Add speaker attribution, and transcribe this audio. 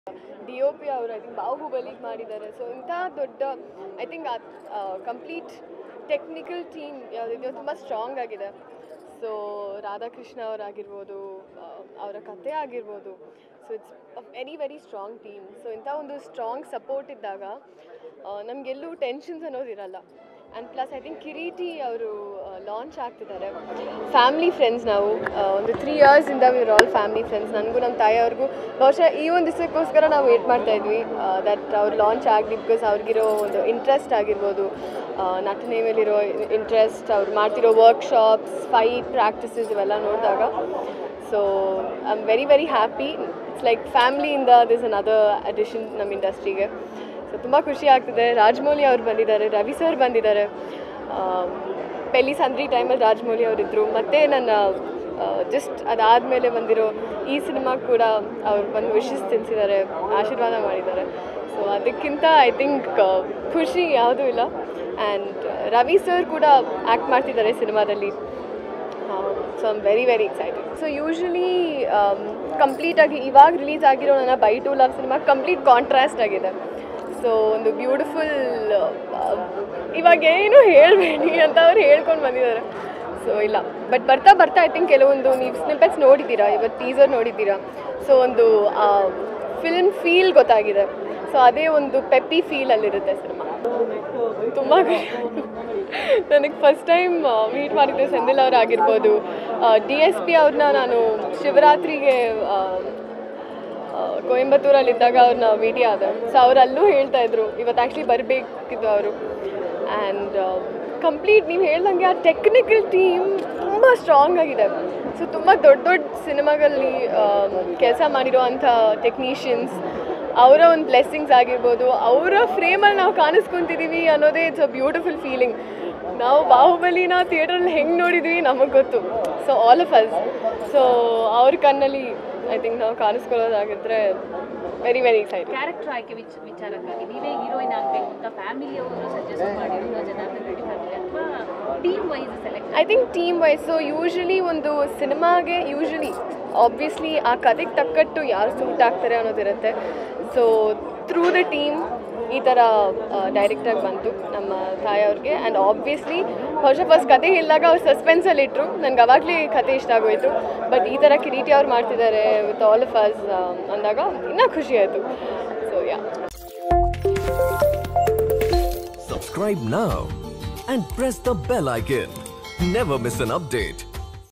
Speaker 1: D O P ಅವರು I think ಬಾಹುಬಲಿಗೆ ಮಾಡಿದ್ದಾರೆ ಸೊ ಇಂಥ ದೊಡ್ಡ I think complete technical team ಯಾವುದಿದೆಯೋ ತುಂಬ ಸ್ಟ್ರಾಂಗ್ ಆಗಿದೆ ಸೊ ರಾಧಾಕೃಷ್ಣ ಅವರಾಗಿರ್ಬೋದು ಆ, ಅವರ ಕತೆ ಆಗಿರ್ಬೋದು so it's a very very strong team so ಇಂಥ ಒಂದು ಸ್ಟ್ರಾಂಗ್ ಸಪೋರ್ಟ್ ಇದ್ದಾಗ ನಮಗೆಲ್ಲೂ ಟೆನ್ಷನ್ಸ್ ಅನ್ನೋದಿರಲ್ಲ and plus I think Kireeti ಅವರು ಲಾಂಚ್ ಆಗ್ತಿದ್ದಾರೆ ಫ್ಯಾಮ್ಲಿ ಫ್ರೆಂಡ್ಸ್ ನಾವು ಆ, ಒಂದು ತ್ರೀ ಇಯರ್ಸಿಂದ ವಿರ್ ಆಲ್ ಫ್ಯಾಮ್ಲಿ ಫ್ರೆಂಡ್ಸ್ ನನಗೂ ನಮ್ಮ ತಾಯಿಯವ್ರಿಗೂ ಬಹುಶಃ ಈ ಒಂದು ದಿವಸಕ್ಕೋಸ್ಕರ ನಾವು ವೇಟ್ ಮಾಡ್ತಾ ಇದ್ವಿ ದಟ್ ಅವ್ರು ಲಾಂಚ್ ಆಗಲಿ ಬಿಕಾಸ್ ಅವ್ರಿಗಿರೋ ಒಂದು ಇಂಟ್ರೆಸ್ಟ್ ಆಗಿರ್ಬೋದು ಆ, ನಟನೆ ಮೇಲಿರೋ ಇಂಟ್ರೆಸ್ಟ್ ಅವ್ರು ಮಾಡ್ತಿರೋ ವರ್ಕ್ಶಾಪ್ಸ್ ಫೈಟ್ ಪ್ರಾಕ್ಟೀಸಸ್ ಇವೆಲ್ಲ ನೋಡಿದಾಗ so I am very very happy it's like ಫ್ಯಾಮ್ಲಿಯಿಂದ ದಿಸ್ ಅನದರ್ ಅಡಿಷನ್ ನಮ್ಮ ಇಂಡಸ್ಟ್ರಿಗೆ ಸೊ ತುಂಬ ಖುಷಿ ಆಗ್ತಿದೆ ರಾಜಮೌಳಿ ಅವ್ರು ಬಂದಿದ್ದಾರೆ ರವಿ ಸರ್ ಬಂದಿದ್ದಾರೆ ಆಮ್, ಪೆಲ್ಲಿ ಸಂದ್ರಿ ಟೈಮಲ್ಲಿ ರಾಜಮೌಳಿ ಅವರಿದ್ದರು ಮತ್ತು ನನ್ನ ಜಸ್ಟ್ ಅದಾದಮೇಲೆ ಬಂದಿರೋ ಈ ಸಿನಿಮಾ ಕೂಡ ಅವ್ರು ಬಂದು ವಿಶಸ್ ತಿನ್ಸಿದ್ದಾರೆ ಆಶೀರ್ವಾದ ಮಾಡಿದ್ದಾರೆ ಸೊ ಅದಕ್ಕಿಂತ ಐ ಥಿಂಕ್ ಖುಷಿ ಯಾವುದೂ ಇಲ್ಲ ಆ್ಯಂಡ್ ರವಿ ಸರ್ ಕೂಡ ಆ್ಯಕ್ಟ್ ಮಾಡ್ತಿದ್ದಾರೆ ಸಿನಿಮಾದಲ್ಲಿ so I'm very very excited so usually ಕಂಪ್ಲೀಟಾಗಿ ಇವಾಗ ರಿಲೀಸ್ ಆಗಿರೋ ನನ್ನ bye two love cinema complete contrast ಆಗಿದೆ ಸೊ ಒಂದು ಬ್ಯೂಟಿಫುಲ್ ಇವಾಗ ಏನು ಹೇಳಬೇಡಿ ಅಂತ ಅವ್ರು ಹೇಳ್ಕೊಂಡು ಬಂದಿದ್ದಾರೆ ಸೊ ಇಲ್ಲ ಬಟ್ ಬರ್ತಾ ಬರ್ತಾ ಐ ಥಿಂಕ್ ಕೆಲವೊಂದು ನೀವು ಸ್ನಿಪೆಟ್ಸ್ ನೋಡಿದ್ದೀರಾ ಇವತ್ತು ಟೀಸರ್ ನೋಡಿದ್ದೀರಾ ಸೊ ಒಂದು ಫಿಲ್ಮ್ ಫೀಲ್ ಗೊತ್ತಾಗಿದೆ ಸೊ ಅದೇ ಒಂದು ಪೆಪ್ಪಿ ಫೀಲಲ್ಲಿರುತ್ತೆ ಸಿನಿಮಾ ತುಂಬ ನನಗೆ ಫಸ್ಟ್ ಟೈಮ್ ಮೀಟ್ ಮಾಡಿದ್ದೆ ಸೆಂದಿಲ್ ಅವ್ರು ಆಗಿರ್ಬೋದು ಡಿ ಎಸ್ ಪಿ ಅವ್ರನ್ನ ನಾನು ಶಿವರಾತ್ರಿಗೆ ಆ, ಆ, ಕೊಯಂಬತ್ತೂರಲ್ಲಿದ್ದಾಗ ಅವ್ರನ್ನ ಭೇಟಿ ಆದ ಸೊ ಅವ್ರು ಅಲ್ಲೂ ಹೇಳ್ತಾ ಇದ್ರು ಇವತ್ತು ಆ್ಯಕ್ಚುಲಿ ಬರಬೇಕಿದ್ದು ಅವರು ಆ್ಯಂಡ್ ಕಂಪ್ಲೀಟ್ ನೀವು ಹೇಳ್ದಂಗೆ ಆ ಟೆಕ್ನಿಕಲ್ ಟೀಮ್ ತುಂಬ ಸ್ಟ್ರಾಂಗ್ ಆಗಿದೆ ಸೊ ತುಂಬ ದೊಡ್ಡ ದೊಡ್ಡ ಸಿನಿಮಾಗಳಲ್ಲಿ ಕೆಲಸ ಮಾಡಿರೋ ಅಂಥ ಟೆಕ್ನಿಷಿಯನ್ಸ್ ಅವರ ಒಂದು ಬ್ಲೆಸ್ಸಿಂಗ್ಸ್ ಆಗಿರ್ಬೋದು ಅವರ ಫ್ರೇಮಲ್ಲಿ ನಾವು ಕಾಣಿಸ್ಕೊತಿದ್ದೀವಿ ಅನ್ನೋದೇ ಇಟ್ಸ್ ಅ ಬ್ಯೂಟಿಫುಲ್ ಫೀಲಿಂಗ್ ನಾವು ಬಾಹುಬಲಿನ ಥಿಯೇಟ್ರಲ್ಲಿ ಹೆಂಗೆ ನೋಡಿದ್ವಿ ನಮಗೆ ಗೊತ್ತು so all of us so ಅವ್ರ ಕಣ್ಣಲ್ಲಿ ಐ ಥಿಂಕ್ ನಾವು ಕಾಣಿಸ್ಕೊಳ್ಳೋದಾಗಿದ್ರೆ ವೆರಿ ವೆರಿ ಎಕ್ಸೈಟೆಡ್
Speaker 2: ಕ್ಯಾರೆಕ್ಟರ್ ಆಯ್ಕೆ ವಿಚ್ ವಿಚಾರಕ್ಕಾಗಿ ನೀವೇ ಹೀರೋಯಿನ್ ಆಗಬೇಕು ಅಂತ ಫ್ಯಾಮಿಲಿಯವರು ಸಜೆಸ್ಟ್ ಮಾಡಿರೋದು ಜನಾರ್ದನ್ ರೆಡ್ಡಿ ಫ್ಯಾಮಿಲಿ ಅಥವಾ team wise select
Speaker 1: I think team wise so usually ಒಂದು ಸಿನಿಮಾಗೆ ಯೂಶ್ವಲಿ ಆಬ್ವಿಯಸ್ಲಿ ಆ ಕಥೆಗೆ ತಕ್ಕಟ್ಟು ಯಾರು ಸೂಟ್ ಆಗ್ತಾರೆ ಅನ್ನೋದಿರುತ್ತೆ ಸೊ ಥ್ರೂ ದ ಟೀಮ್ ಈ ಥರ ಡೈರೆಕ್ಟಾಗಿ ಬಂತು ನಮ್ಮ ತಾಯಿಯವ್ರಿಗೆ ಆ್ಯಂಡ್ ಆಬ್ವಿಯಸ್ಲಿ ಬಹುಶಃ ಫಸ್ಟ್ ಕತೆ ಹೇಳಿದಾಗ ಅವ್ರು ಸಸ್ಪೆನ್ಸಲ್ಲಿ ಇಟ್ಟರು ನನಗೆ ಅವಾಗಲೇ ಕತೆ ಇಷ್ಟ ಆಗೋಯ್ತು ಬಟ್ ಈ ಥರ ಕಿರೀಟಿ ಅವ್ರು ಮಾಡ್ತಿದ್ದಾರೆ ವಿತ್ ಆಲ್ ಆಫ್ ಅಸ್ ಅಂದಾಗ ಇನ್ನೂ ಖುಷಿ ಆಯಿತು so ya
Speaker 3: Subscribe now and press the bell icon. Never miss an update.